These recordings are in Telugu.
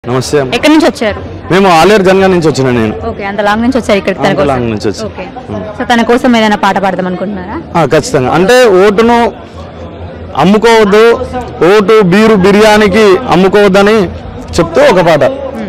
నమస్తే అమ్మ. ఎక్కడి నుంచి వచ్చారు మేము ఆలేరు జనగా నుంచి వచ్చిన నేను ఓకే అంత లాంగ్ నుంచి వచ్చారు ఇక్కడ తన అంత కోసం లాంగ్ నుంచి వచ్చి. ఓకే సో తన కోసం ఏదైనా పాట పాడదాం అనుకుంటున్నారా ఆ, ఖచ్చితంగా అంటే ఓటును అమ్ముకోవద్దు ఓటు బీరు బిర్యానీకి అమ్ముకోవద్దని చెప్తూ ఒక పాట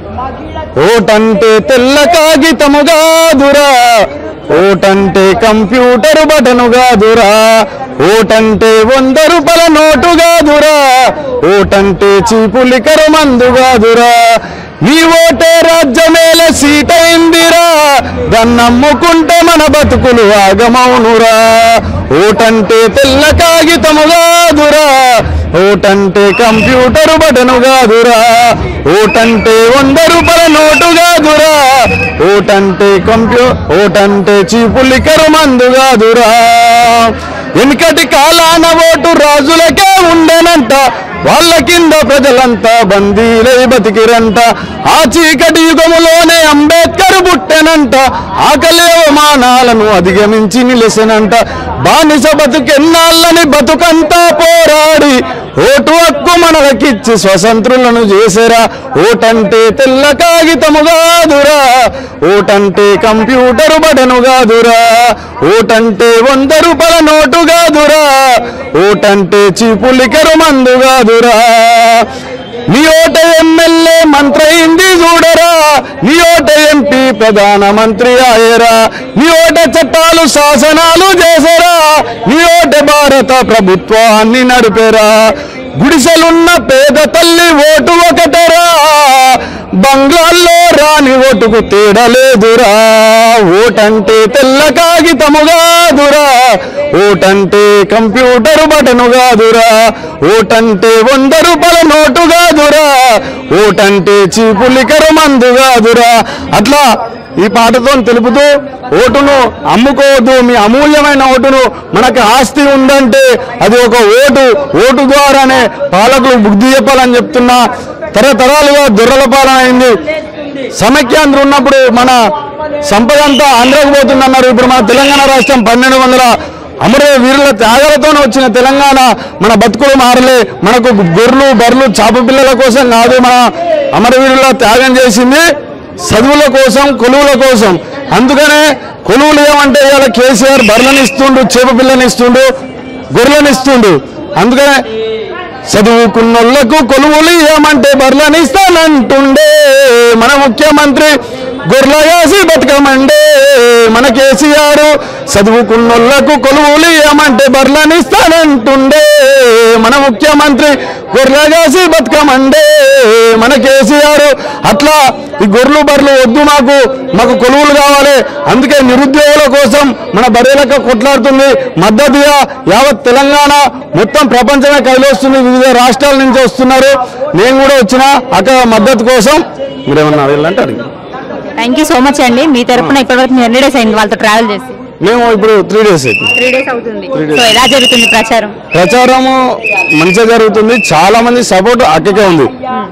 ఓటంటే తెల్ల కాగితము కాదురా ఓటంటే కంప్యూటర్ బటను కాదురా ఓటంటే వంద రూపాయల నోటు కాదురా ఓటంటే చీపు లికరు మందు కాదురా నీ ఓటే రాజ్యమేల సీట్ అయిందిరా దాన్ని నమ్ముకుంటే మన బతుకులు ఆగమౌనురా ఓటంటే తెల్ల కాగితము కాదురా ఓటంటే కంప్యూటర్ బటను కాదురా ఓటంటే వంద రూపాయల నోటు కాదురా ఓటంటే కంప్యూ ఓటంటే చీపు లికరు మందు కాదురా వెనుకటి కాలాన ఓటు రాజులకే ఉండేనంట వాళ్ళ కింద ప్రజలంతా బందీలై బతికిరంట ఆ చీకటి యుగములోనే అంబేద్కర్ పుట్టెనంట ఆకలి అవమానాలను అధిగమించి నిలిసెనంట బానిస బతుకెన్నాళ్ళని బతుకంతా పోరాడి ఓటు హక్కు మనలకిచ్చి స్వతంత్రులను చేసేరా ఓటంటే తెల్ల కాగితము కాదురా ఓటంటే కంప్యూటర్ బటను కాదురా ఓటంటే వంద రూపాయల నోటు కాదురా ఓటంటే చీపులికరు మందు కాదురా నీ ఓట ఎమ్మెల్యే మంత్రి అయింది చూడరా నీ ఓట ఎంపీ ప్రధానమంత్రి ఆయరా నీ ఓట చట్టాలు శాసనాలు చేసరా నీ ఓట భారత ప్రభుత్వాన్ని నడిపేరా గుడిసెలున్న పేద తల్లి ఓటు ఒకటరా బంగ్లాల్లో రాని ఓటుకు తేడలేదురా ఓటంటే తెల్ల కాగితము కాదురా ఓటంటే కంప్యూటర్ బటను కాదురా ఓటంటే వంద రూపాయల నోటు కాదురా ఓటంటే చీపులికరు మందు కాదురా అట్లా ఈ పాటతో తెలుపుతూ ఓటును అమ్ముకోవద్దు మీ అమూల్యమైన ఓటును మనకు ఆస్తి ఉందంటే అది ఒక ఓటు ఓటు ద్వారానే పాలకులు బుద్ధి చెప్పాలని చెప్తున్నా తరతరాలుగా దుర్రల పాలన అయింది సమైక్యాంధ్ర ఉన్నప్పుడు మన సంపద అంతా ఆంధ్రకు పోతుందన్నారు ఇప్పుడు మన తెలంగాణ రాష్ట్రం పన్నెండు వందల అమర వీరుల త్యాగాలతోనే వచ్చిన తెలంగాణ మన బతుకులు మారలే మనకు గొర్రెలు బర్రెలు చాప పిల్లల కోసం కాదు మన అమరవీరుల త్యాగం చేసింది చదువుల కోసం కొలువుల కోసం అందుకనే కొలువులు ఏమంటే ఇవాళ కేసీఆర్ బర్రెలను ఇస్తుండు చేప పిల్లని ఇస్తుండు గొర్రెలను ఇస్తుండు అందుకనే చదువుకున్నోళ్లకు కొలువులు ఏమంటే బర్రెలను ఇస్తానంటుండే మన ముఖ్యమంత్రి గొర్రెల వేసి బతకమండే మన కేసీఆర్ చదువుకున్నోళ్లకు కొలువులు ఏమంటే బర్రెలను ఇస్తానంటుండే మన ముఖ్యమంత్రి గొర్రెల వేసి బతకమండే మన కేసీఆర్ అట్లా ఈ గొర్రెలు బర్రెలు వద్దు మాకు మాకు కొలువులు కావాలి అందుకే నిరుద్యోగుల కోసం మన బర్రెలకు కొట్లాడుతుంది మద్దతుగా యావత్ తెలంగాణ మొత్తం ప్రపంచమే కదిలొస్తుంది వివిధ రాష్ట్రాల నుంచి వస్తున్నారు నేను కూడా వచ్చిన అక్కడ మద్దతు కోసం మీరేమన్నా అడగాలంటే అడిగి థ్యాంక్ యూ సో మచ్ అండి మీ తరపున ఇప్పటివరకు మీరు ఎన్ని డేస్ అయింది వాళ్ళతో ట్రావెల్ చేసి మేము ఇప్పుడు త్రీ డేస్ అయితే త్రీ డేస్ అవుతుంది సో ఎలా జరుగుతుంది ప్రచారం ప్రచారము మంచిగా జరుగుతుంది చాలా మంది సపోర్ట్ అక్కకే ఉంది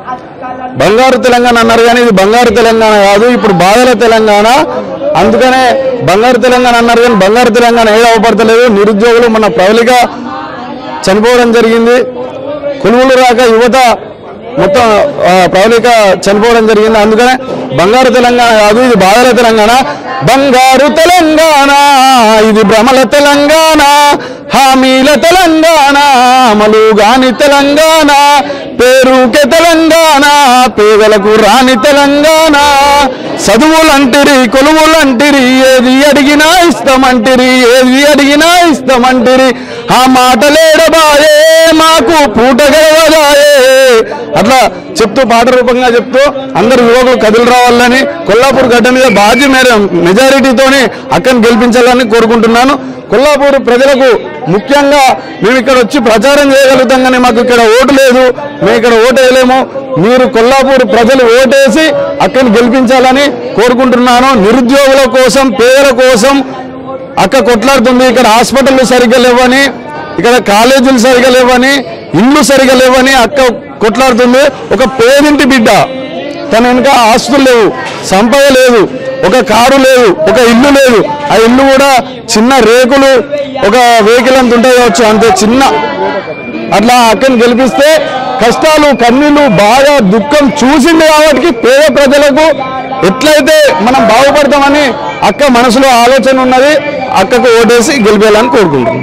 బంగారు తెలంగాణ అన్నారు కానీ ఇది బంగారు తెలంగాణ కాదు ఇప్పుడు బాధల తెలంగాణ అందుకనే బంగారు తెలంగాణ అన్నారు కానీ బంగారు తెలంగాణ ఏది అవపడతలేదు నిరుద్యోగులు మన ప్రవళిక చనిపోవడం జరిగింది కొలువులు రాక యువత మొత్తం ఆ, ప్రవళిక చనిపోవడం జరిగింది అందుకనే బంగారు తెలంగాణ కాదు ఇది బాధల తెలంగాణ బంగారు తెలంగాణ ఇది భ్రమల తెలంగాణ హామీల తెలంగాణ అమలుగాని తెలంగాణ పేరుకే తెలంగాణ పేదలకు రాని తెలంగాణ చదువులంటిరి కొలువులంటిరి ఏది అడిగినా ఇస్తామంటిరి ఏది అడిగినా ఇస్తామంటిరి ఆ మాటలేడబాయే మాకు పూట గడవదాయే అట్లా చెప్తూ పాట రూపంగా చెప్తూ అందరు యువకులు కదిలి రావాలని కొల్లాపూర్ గడ్డ మీద బాజీ మేర మెజారిటీతోని అక్కని గెలిపించాలని కోరుకుంటున్నాను కొల్లాపూర్ ప్రజలకు ముఖ్యంగా మేము ఇక్కడ వచ్చి ప్రచారం చేయగలుగుతాం కానీ మాకు ఇక్కడ ఓటు లేదు మేము ఇక్కడ ఓటు వేయలేము మీరు కొల్లాపూర్ ప్రజలు ఓటేసి అక్కని గెలిపించాలని కోరుకుంటున్నాను నిరుద్యోగుల కోసం పేదల కోసం అక్క కొట్లాడుతుంది ఇక్కడ హాస్పిటల్ సరిగ్గా లేవని ఇక్కడ కాలేజీలు సరిగ్గా లేవని ఇల్లు సరిగ్గా లేవని అక్క కొట్లాడుతుంది ఒక పేదింటి బిడ్డ తన వెనుక ఆస్తులు లేవు సంపద లేదు ఒక కారు లేదు ఒక ఇల్లు లేదు ఆ ఇల్లు కూడా చిన్న రేకులు ఒక వెహికల్ అంత ఉంటుంది కావచ్చు అంతే చిన్న అట్లా అక్కని గెలిపిస్తే కష్టాలు కన్నీళ్లు బాగా దుఃఖం చూసింది కాబట్టి పేద ప్రజలకు ఎట్లయితే మనం బాగుపడతామని అక్క మనసులో ఆలోచన ఉన్నది అక్కకు ఓటేసి గెలిపేయాలని కోరుకుంటున్నాం